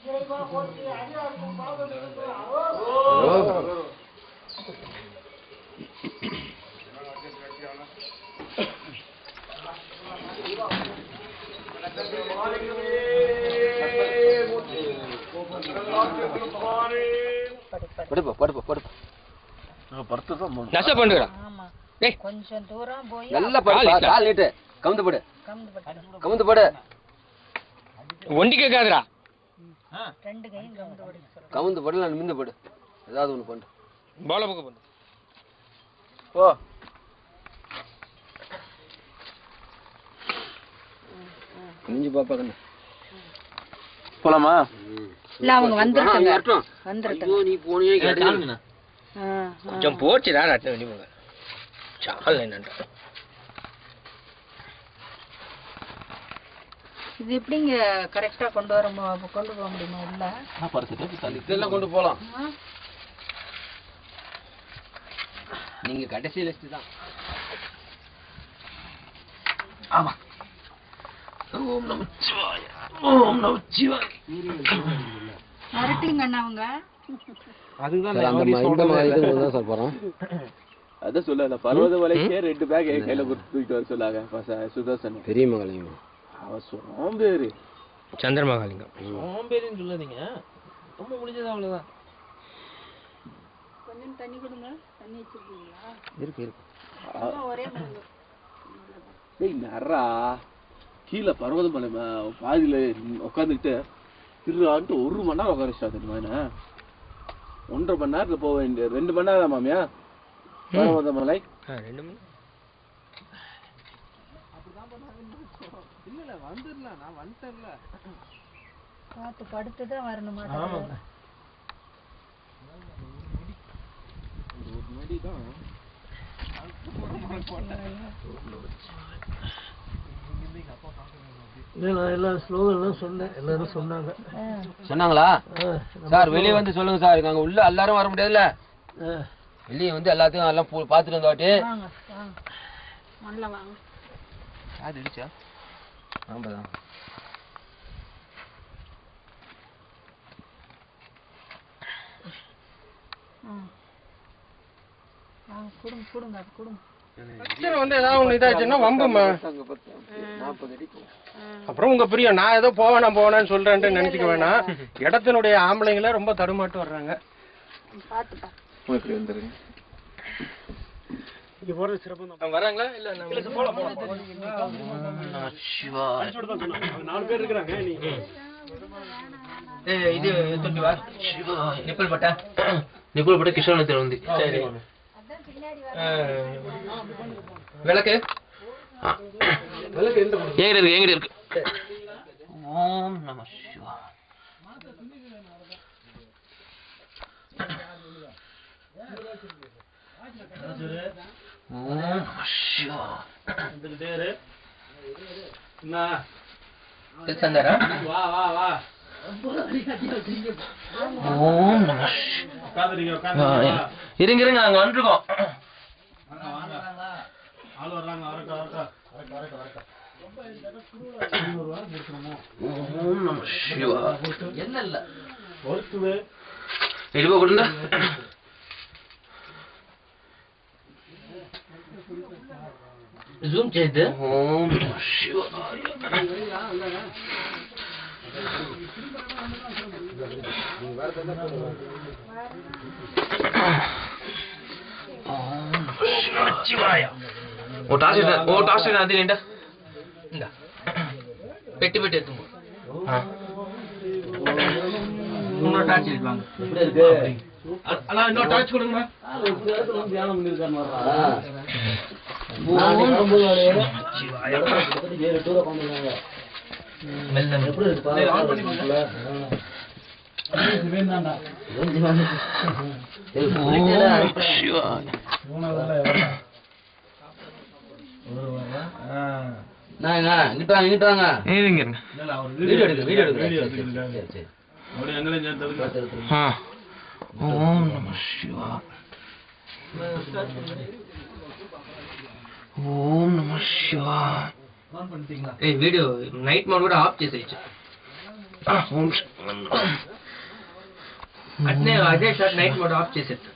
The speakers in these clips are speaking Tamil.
படுப்பா படுப்பா படுப்பா நஷ்ட பண்ணுறா ஆமா டேய் கொஞ்சம் தூரம் போய் நல்லா படுப்பா கால் கால் நீட்டு கவுந்து படு கம்ந்து பட்டு கவுந்து படு ஒண்டி கேட்காதுடா ரெண்டு கையும் கம்ந்து படுக்க சொல்றேன் கவுந்து படு நான் மிந்து படு ஏதாவது ஒண்ணு பண்ணு பால பக்கம் பண்ணு ஓ குனிஞ்சு பாப்பா கண்ணு போலாமா இல்ல அவங்க வந்துருக்காங்க வரட்டும் வந்துருக்காங்க ஐயோ நீ போனியே கேட்டு ஆ, ஆ. கொஞ்சம் போச்சுடா நட்டு வேண்டி போங்க சால் என்னன்றா இது எப்படிங்க கரெக்டா கொண்டு வர மு- கொண்டு போக முடியுமா உள்ள இதெல்லாம் கொண்டு போலாம் ஆ? நீங்க கடைசி லிஸ்ட் தான் மிரட்டிங்க அண்ணா அவங்க சார் அந்த ம- இந்த மாதிரி இது தான் சார் போறோம் அதான் சொல்ல பர்வத மலைக்கே ரெண்டு பேக் என் கையில கொடுத்து தூக்கிட்டு வர சொல்லாங்க பச- சுதர்சன் பெரிய மகளிங்க அவன் சோம்பேறி சந்திரமகாலிங்கம் சோம்பேறின்னு சொல்லாதீங்க ரொம்ப முடிஞ்சது அவ்வளவுதான் கொஞ்சம் தண்ணி கொடுங்க தண்ணி வச்சிருக்கீங்களா இருக்கு இருக்கு ஒரே மருந்து டேய் நர்ரா கீழே பர்வத மலை ம- பாதியில உட்காந்துக்கிட்டு திருவான்ட்டு ஒரு மணி நேரம் உட்கார வச்சா தெரியுமா என்ன? ஒன்றரை மணி நேரத்துல போக வேண்டிய ரெண்டு மணி நேரம் மாமியா பர்வத மலை ஆ ரெண்டு மணி பார்த்து படுத்து தான் வரணுமா சொன்னாங்களா சார் வெளியே வந்து சொல்லுங்க சார் அங்க உள்ள எல்லாரும் வர முடியாதுல்ல வெளியே வந்து எல்லாத்தையும் எல்லாம் பு- பார்த்துட்டு வந்தாட்டி வாங்க வாங்க மண்ணில் வாங்க அது இடிச்சா ஆமாதான் ம் வாங்க கொடுங்க கொடுங்க அது கொடுங்க பிரச்சனை வந்து ஏதாவது ஒன்று இதாச்சுன்னா வம்புமா நாற்பது அடி அப்புறம் உங்க பிரியம் நான் ஏதோ போவேனா போவேனான்னு சொல்றேன்ட்டு நினைச்சுக்க வேணாம் இடத்தினுடைய ஆம்பளைங்கள ரொம்ப தடுமாட்டு வர்றாங்க பார்த்துப்பா இப்படி வந்துருங்க இங்க போறது சிறப்பு தான் வராங்களா இல்ல நம்ம நாலு பேர் இருக்கிறாங்க நீ இது தொட்டி வா நிப்பல் பட்டா நிப்பல் பட்ட கிருஷ்ணத்தில் வந்து சரி விளக்கு விளக்கு எந்த எங்கிட்ட இருக்கு எங்கிட்ட இருக்கு ஓம் நம சிவா ஓம் நம சிவா சந்தாரா வா வா வா ஓம் நம சிவா இருங்க இருங்க அங்க வந்துருக்கோம் ஓம் நம சிவா என்ன இல்ல இடுப்ப கொடுங்க ஜூம் செய்து ஓம் நம சிவாய ఓ టాస్ ఓ టాస్ అది ఏంట ఇందా పెట్టి పెట్టి ఎత్తు இன்னொரு டார்ச் இருக்காங்க அண்ணா இன்னொரு டார்ச் கொடுங்க இங்கிட்டு வாங்க இங்கிட்டு வாங்க வீடியோ எடுக்க வீடியோ எடுக்க சரி சரி ஆ ஓம் நம சிவா ఓం నమ శివాయ ఏ వీడియో నైట్ మోడ్ కూడా ఆఫ్ చేసేయచ్చు అట్నే అదే షాట్ నైట్ మోడ్ ఆఫ్ చేసేట్టు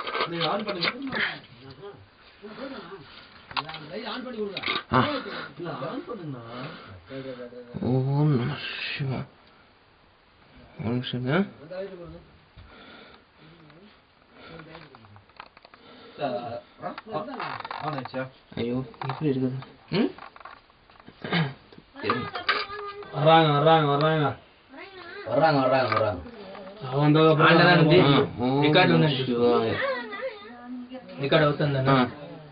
ஓம் நம சிவா ஒரு நிமிஷங்க ஐயோ எப்படி இருக்குது ம் வர்றாங்க வர்றாங்க வர்றாங்க வர்றாங்க வர்றாங்க வர்றாங்க ఆండదాని ఉంది ஓம் రికార్డు நம ఉందండి சிவாய రికార్డ్ అవుతుందన్న ஆ.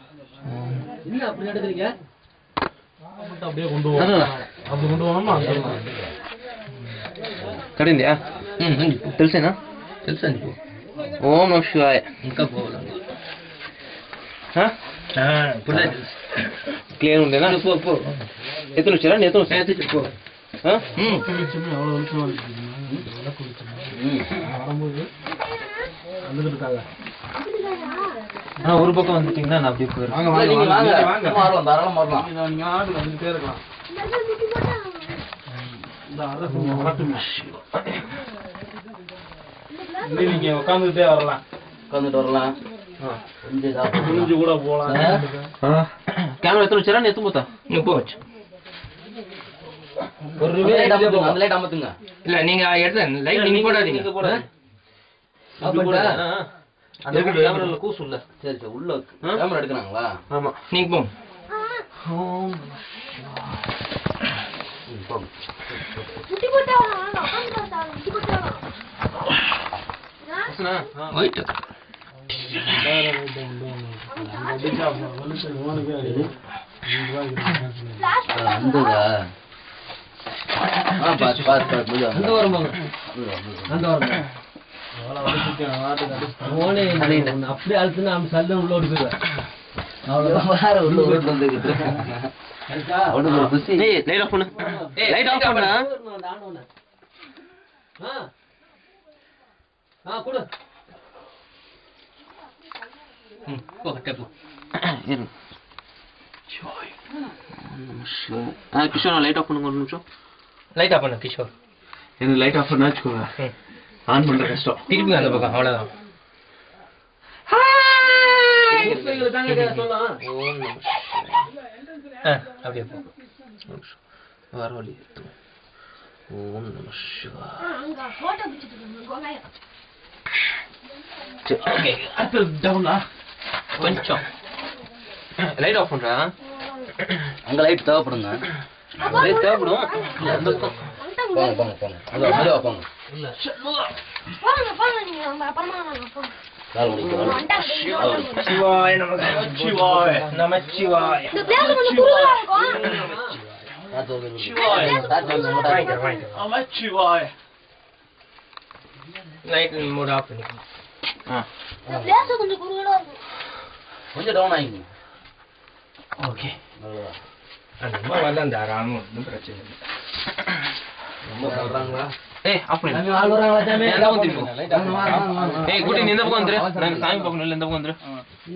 அப்படியே கொண்டு போவோம் அப்படி கொண்டு போனோமா కడిందా తెలిసేనా తెలుసండి పో ఓం నమ శివాయ ఇంకా పోవాలి హ? ఇప్పుడే తెలుసు క్లియర్ ఉండేనా పో పో ఎత్తులు వచ్చారా నేను ఎత్తులు చేతికి పో హ? எவ்வளவு வெளிச்சமா இருக்கு விளக்கு வெளிச்சமா வரும்போது வந்துட்டு இருக்காங்க ஆனா ஒரு பக்கம் வந்துட்டீங்கன்னா நான் அப்படியே போயிடுறேன் வாங்க வாங்க நீங்க வாங்க வாங்க வரலாம் தாராளம் வரலாம் நீங்க நீங்க ஆடு வந்துட்டே இருக்கலாம் இந்த அரசு வரட்டுமே இல்லை நீங்க உட்காந்துட்டே வரலாம் உட்காந்துட்டு வரலாம் குனிஞ்சு கூட போலாம் கேமரா எத்தனை வச்சாரா எத்து போத்தா నువ్వు పోవచ్చు ஒரு அந்த லைட் அமத்துங்க இல்ல நீங்க எடுத்து லைட் நீங்க போடாதீங்க அந்த கேமரால கூசும்ல சரி சரி உள்ள கேமரா எடுக்கறாங்களா ஆமா நீங்க போங்க ஒயிட் அந்ததா ஆ பாத்து பாத்து பாத்து அந்த வரும்போது அந்த வரும்போது அப்படியே அழுத்துனா நம்ம சல்ல உள்ள ஓடி போயிடுவேன் வேற உள்ள ஓட்டு வந்துகிட்டு ஒண்ணு புசி லைட் ஆஃப் பண்ணு லைட் ஆஃப் பண்ணு ம், போ கிட்ட போ இரு ஆ கிஷோர் லைட் ஆஃப் பண்ணுங்க ஒரு நிமிஷம் லைட் ஆஃப் பண்ணு கிஷோர் எனக்கு லைட் ஆஃப் பண்ணா வச்சுக்கோங்க ம். ஆன் பண்ற கஷ்டம் திருப்பி அந்த பக்கம் அவ்வளவுதான் ஓம் நம ஆ, அப்படியே போ வர வழி ஓம் நம சிவா டவுனா కొంచెం லைட் ஆஃப் பண்றா அங்க லைட் தேவைப்படுங்க லைட் தேவைப்படும் அந்த பக்கம். போங்க போங்க போங்க அது மெதுவா போங்க கால் முடிக்க கால் முடிக்க. శివాయ నమ శివాయ నమ శివాయ காத்து வருது. காத்து வருது, மூட்டாது. லைட் மூட் ஆஃப் பண்ணி ஆ. கொஞ்சம் டவுன் ஆகிங்க ஓகே அவ்வளவுதான் அந்த அம்மா வரல அந்த ஆறாம ஒன்றும் பிரச்சனை இல்லை ரொம்ப சொல்றாங்களா ஏய் ஆஃப் பண்ணு ஏய், அந்த பக்கம் திரும்பி ஏய் குட்டி நீ இந்த பக்கம் வந்துரு நான் சாமி பக்கம் இல்ல இந்த பக்கம் வந்துரு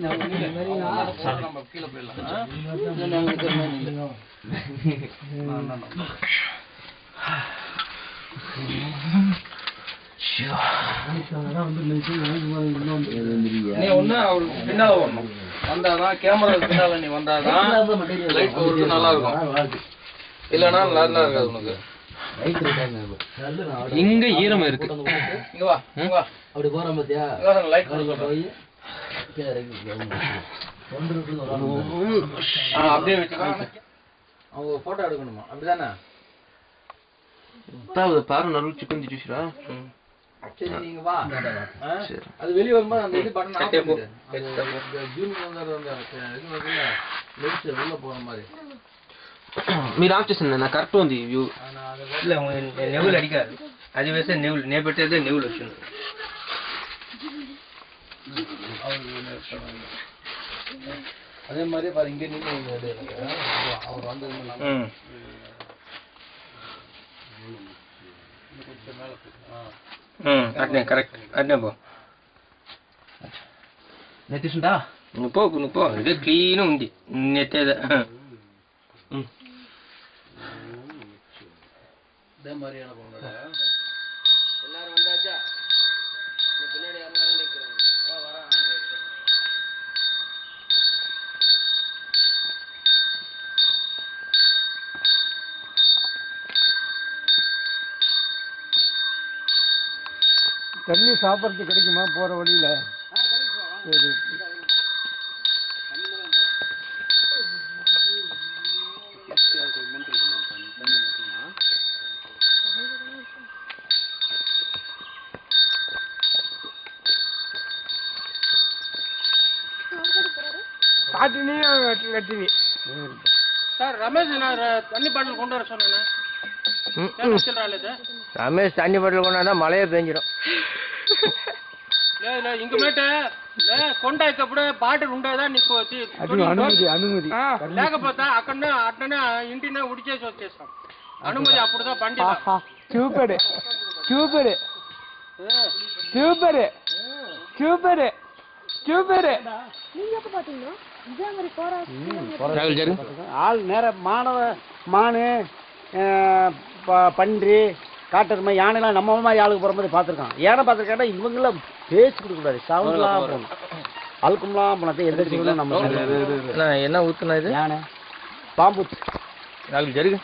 நீ ஒண்ணு அவருக்கு பின்னால வரணும் வந்தாதான் கேமரா பின்னால நீ வந்தாதான் லைட் போறது நல்லா இருக்கும் இல்லனா நல்லா இருக்காது உனக்கு இங்க ஈரம் இருக்கு இங்க வா இங்க வா அப்படி போறோம் பாத்தியா லைட் போய் அப்படியே வச்சுக்கோ அவங்க போட்டோ எடுக்கணுமா அப்படிதானே பாரு நடுவு சிக்கன் திச்சுரா சரி நீங்க வா ஆ? சரி அது வெளிய வரும்போது அந்த இது பட்டன் ஆஃப் கட்டே போ. பண்ணிடு ஜூம் வந்து அந்த இது வந்து லென்ஸ் உள்ள போற மாதிரி మీరు ఆఫ్ చేసింది నా కరెక్ట్ ఉంది వ్యూ இல்ல உங்க நெவுல் அடிக்காது அது வேச நெவுல் நே పెట్టేదే நெவுல் వచ్చింది அதே மாதிரி பாரு இங்க நின்னு இங்க எடு. அவர் வந்து ம் ம் అట్నే కరెక్ట్ అట్నే పో నెత్తిసుంటా నువ్వు పో నువ్వు పో ఇది క్లీన్ ఉంది నెట్టేదే இதே மாதிரியான பொங்கல் எல்லாரும் வந்தாச்சா இந்த பின்னாடி யாரும் வர நிற்கிறாங்க தண்ணி சாப்பிட்றதுக்கு கிடைக்குமா போகிற வழியில் சரி காட்டினியும் கட்டினி சார் ரமேஷ் நான் தண்ணி பாட்டில் கொண்டு வர சொன்னேன் ரமேஷ் தண்ணி பாட்டில் கொண்டாந்தா மழையே பெஞ்சிடும் లేదు ఇంక మేట కొండప్పుడు బాటిల్ ఉండేదా నీకు వచ్చి అనుమతి అనుమతి లేకపోతే అక్కడనే అట్లనే ఇంటినే ఉడిచేసి వచ్చేస్తాం అనుమతి అప్పుడుదా బండి super super super super super ஆள் நேர மானவ மானு அஹ், ப- பன்றி காட்டெருமை யானைலாம் நம்ம மாதிரி ஆளுக்கு போகிற மாதிரி பார்த்துருக்கான் யானை பார்த்துருக்காட்டா இவங்களாம் பேச்சு கொடுக்கக்கூடாது சவுண்ட்லாம் போகணும் அழுக்கம்லாம் போனது எந்த செய்யணும் நம்ம என்ன ஊத்துனா இது யானை பாம்பு நாலு ஜருகு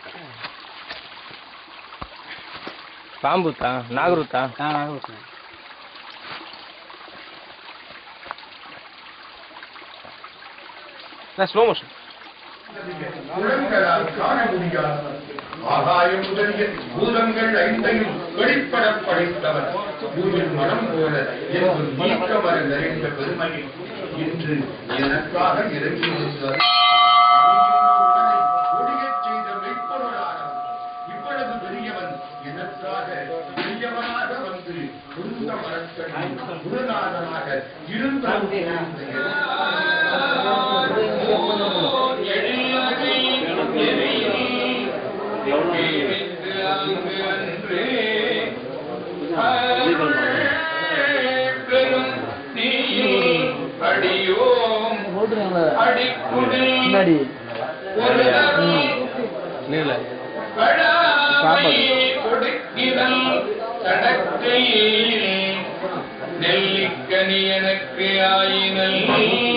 பாம்புத்தா நாகருத்தா ஸ்லோ மோஷன் புலன்களால் காண முடியாது ஆகாயம் முதலிய பூதங்கள் ஐந்தையும் வெளிப்பட படைத்தவர் பூமியில் மனம் போல என்று நீக்கமர நிறைந்த பெருமையை இன்று எனக்காக இறங்கி வந்தார் ஒழியச் செய்த மெய்ப்பொருளானவர் இவ்வளவு பெரியவன் எனக்காக பெரியவனாக வந்து குருந்த மரத்தடி குருநாதனாக இருந்த முன்னாடி நீல நெல்லிக்கனி எனக்கு ஆயினல்